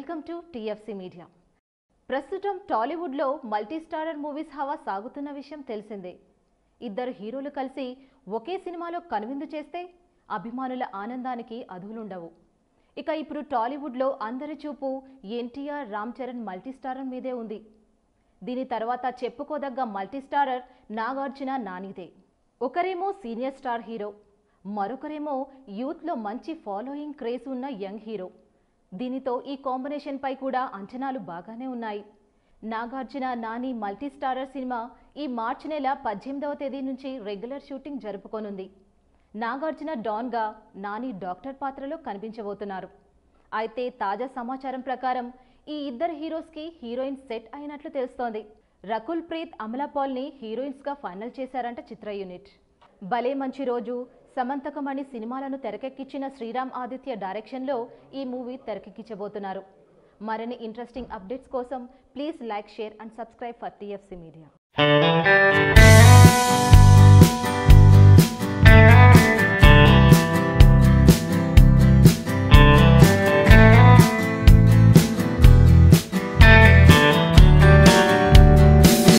welcome to TFC media ప్రస్తుతం టాలీవుడ్లో multi starrer movies హవా సాగుతున్న విషయం తెలిసిందే ఇద్దరు హీరోలు కలిసి ఒకే సినిమాలో కనువిందు చేస్తే అభిమానుల ఆనందానికి అదులుండవు ఇక ఇప్పుడు టాలీవుడ్లో అందరి చూపు ఎన్టీఆర్ రామ్ చరణ్ మల్టీ స్టారర్ మీదే ఉంది దీని తర్వాత చెప్పుకోదగ్గ మల్టీ స్టారర్ నాగార్జున నానిదే ఒకరేమో సీనియర్ స్టార్ హీరో మరొకరేమో యూత్లో మంచి ఫాలోయింగ్ క్రేజ్ ఉన్న యంగ్ హీరో దీనితో ఈ కాంబినేషన్ పై కూడా అంచనాలు బాగానే ఉన్నాయి నాగార్జున నాని మల్టీ స్టారర్ సినిమా ఈ మార్చి నెల పద్దెనిమిదవ తేదీ నుంచి రెగ్యులర్ షూటింగ్ జరుపుకోనుంది నాగార్జున డాన్గా నాని డాక్టర్ పాత్రలో కనిపించబోతున్నారు అయితే తాజా సమాచారం ప్రకారం ఈ ఇద్దరు హీరోస్కి హీరోయిన్ సెట్ అయినట్లు తెలుస్తోంది రకుల్ ప్రీత్ అమలాపాల్ని హీరోయిన్స్గా ఫైనల్ చేశారంట చిత్ర యూనిట్ భలే మంచి రోజు సమంతకమణి సినిమాలను తెరకెక్కించిన శ్రీరామ్ ఆదిత్య డైరెక్షన్లో ఈ మూవీ తెరకెక్కించబోతున్నారు మరిన్ని ఇంట్రెస్టింగ్ అప్డేట్స్ కోసం please like share and subscribe for TFC media